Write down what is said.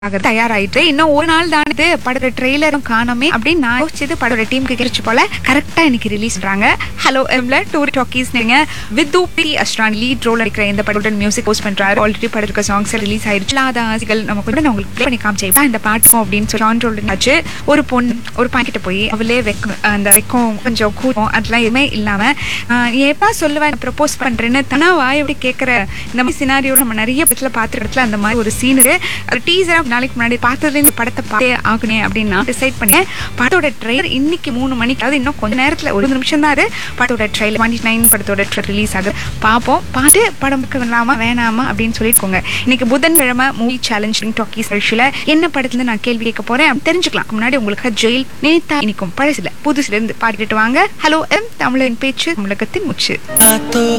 ஆக தயாராயிட்டு இன்னும் ஒரு நாள் தான் இது படத்தோட ட்ரெய்லரும் காணோமே அப்படின்னு நான் யோசிச்சது படத்தோட டீமுக்கு கிடைச்சு போல கரெக்டா இன்னைக்கு ரிலீஸ் பண்றாங்க ஹலோ எம்ல டூர் டாக்கீஸ் நீங்க வித்து பி அஸ்ரான் லீட் ரோல் அடிக்கிற இந்த படத்தோட மியூசிக் போஸ்ட் பண்றாரு ஆல்ரெடி படத்துக்கு சாங்ஸ் ரிலீஸ் ஆயிடுச்சு இல்லாத ஆசைகள் நம்ம கூட நான் உங்களுக்கு ப்ளே பண்ணி காமிச்சேன் இந்த பாட்டுக்கும் அப்படின்னு சொல்லி ஆன் ரோல் ஆச்சு ஒரு பொண்ணு ஒரு பாக்கிட்ட போய் அவளே வெக்கம் அந்த வெக்கம் கொஞ்சம் கூட்டம் அதெல்லாம் எதுவுமே இல்லாம ஆஹ், நீ எப்பா சொல்லுவேன் ப்ரப்போஸ் பண்றேன்னு தனா வாய் எப்படி கேட்கற இந்த மாதிரி சினாரியோ நம்ம நிறைய படத்துல பார்த்த இடத்துல அந்த மாதிரி ஒரு சீன் ஒரு டீசரா நாளைக்கு முன்னாடி பார்த்தது இந்த படத்தை பார்த்தே ஆகணே அப்படின்னு நான் டிசைட் பண்ணேன் படத்தோட ட்ரெய்லர் இன்னைக்கு மூணு மணிக்கு அதாவது இன்னும் கொஞ்ச நேரத்துல ஒரு நிமிஷம் தான் படத்தோட ட்ரெய்லர் டுவெண்ட்டி நைன் படத்தோட ரிலீஸ் ஆகுது பார்ப்போம் பார்த்து படம் வேணாமா வேணாமா அப்படின்னு சொல்லிக்கோங்க இன்னைக்கு புதன்கிழமை மூவி சேலஞ்ச் டாக்கீஸ் நிகழ்ச்சியில என்ன படத்துல நான் கேள்வி கேட்க போறேன் தெரிஞ்சுக்கலாம் முன்னாடி உங்களுக்கு ஜெயில் நேத்தா இனிக்கும் பழசுல புதுசுல இருந்து பாடிட்டு வாங்க ஹலோ எம் தமிழின் பேச்சு தமிழகத்தின் முச்சு Tato